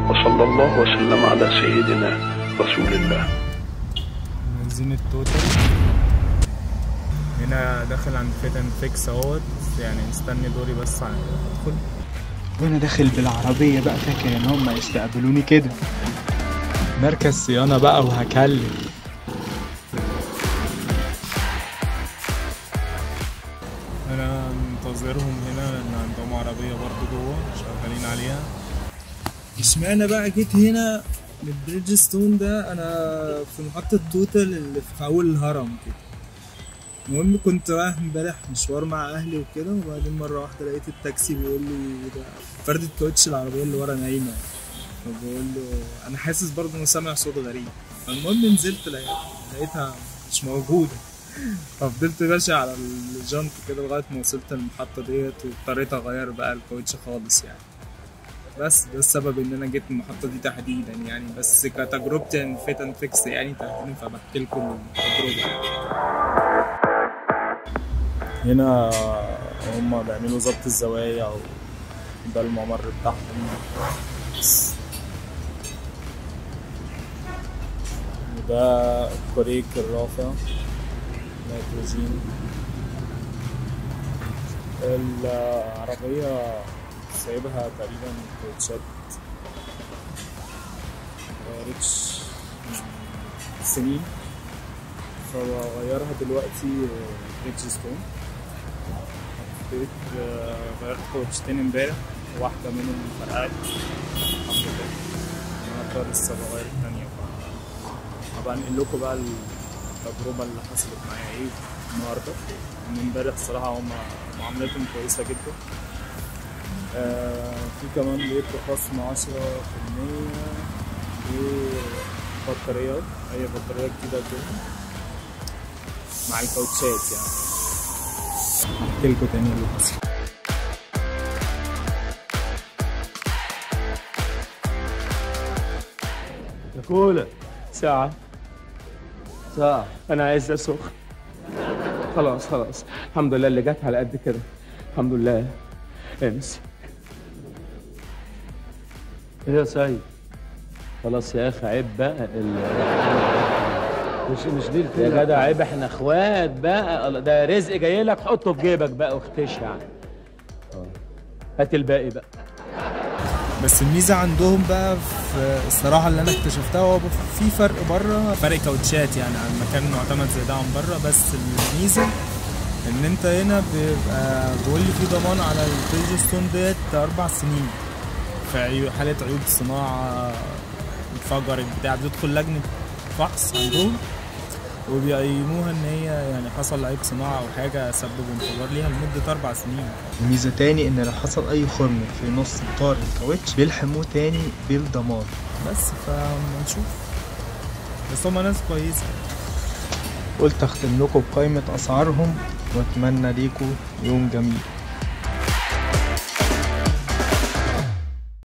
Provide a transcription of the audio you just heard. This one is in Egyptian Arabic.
وصلى الله وسلم على سيدنا رسول الله بنزين التوتال هنا داخل عند فيت اند فيكس اهوت يعني مستني دوري بس ع- ادخل وانا داخل بالعربية بقى فاكر ان هم يستقبلوني كده مركز صيانة بقى وهكلم انا منتظرهم هنا لان عندهم عربيه برضو جوه شغالين عليها اشمعنى بقى جيت هنا للبريدج ستون ده انا في محطه توتال اللي في اول الهرم كده المهم كنت رايح امبارح مشوار مع اهلي وكده وبعدين مره واحده لقيت التاكسي بيقول لي ده فردة كوتش العربيه اللي ورا نايمه فبقول له انا حاسس برضه انه سامع صوت غريب فالمهم نزلت لقيت- لقيتها مش موجوده ففضلت ماشي على الجنط كده لغايه ما وصلت المحطه ديت واضطريت اغير بقى الكاوتش خالص يعني بس ده السبب ان انا جيت المحطه دي تحديدا يعني بس كتجربتي فيت اند فيكس يعني تحديدا فبحكي لكم التجربه يعني. هنا هم بيعملوا ظبط الزوايا او ده الممر بتاعهم بس. وده كوريك الرافع نيتروجين العربية سايبها تقريبا كوتشات ريتش سنين فبغيرها دلوقتي ريتش ستون حطيت غيرت كوتشتين امبارح واحدة منهم فرقعت الحمد لله النهارده لسه بغير التانية ف- هبقى انقل لكم بقى التجربة اللي حصلت معايا ايه النهارده من امبارح الصراحة هم معاملتهم كويسة جدا آه في كمان لقيت خصم عشرة في المية وبطاريات أي بطارية جديدة كده مع الكاوتشات يعني احكي لكم تاني اللي حصل كولا ساعة ساعة أنا عايز أسوق خلاص خلاص الحمد لله اللي جت على قد كده الحمد لله امسك ايه يا سيد خلاص يا اخي عيب بقى ال... مش مش دي يا جدع عيب احنا اخوات بقى الله، ده رزق جاي لك حطه في جيبك بقى واختش يعني آه. هات الباقي بقى بس الميزه عندهم بقى في الصراحه اللي انا اكتشفتها هو في فرق بره فرق كاوتشات يعني عن مكان معتمد زي ده عن بره بس الميزه ان انت هنا بيبقى بيقول لي في ضمان على البريدجستون ديت اربع سنين في عيو- حاله عيوب صناعه انفجرت بتاع بتدخل لجنه فحص عندهم وبيقيموها ان هي يعني حصل عيب صناعه او حاجه سبب انفجار ليها لمده اربع سنين ميزة تاني ان لو حصل اي خرم في نص اطار الكاوتش بيلحموه تاني بالضمان بس فما نشوف بس هما ناس كويسه قلت اختم لكم بقائمة اسعارهم واتمنى ليكم يوم جميل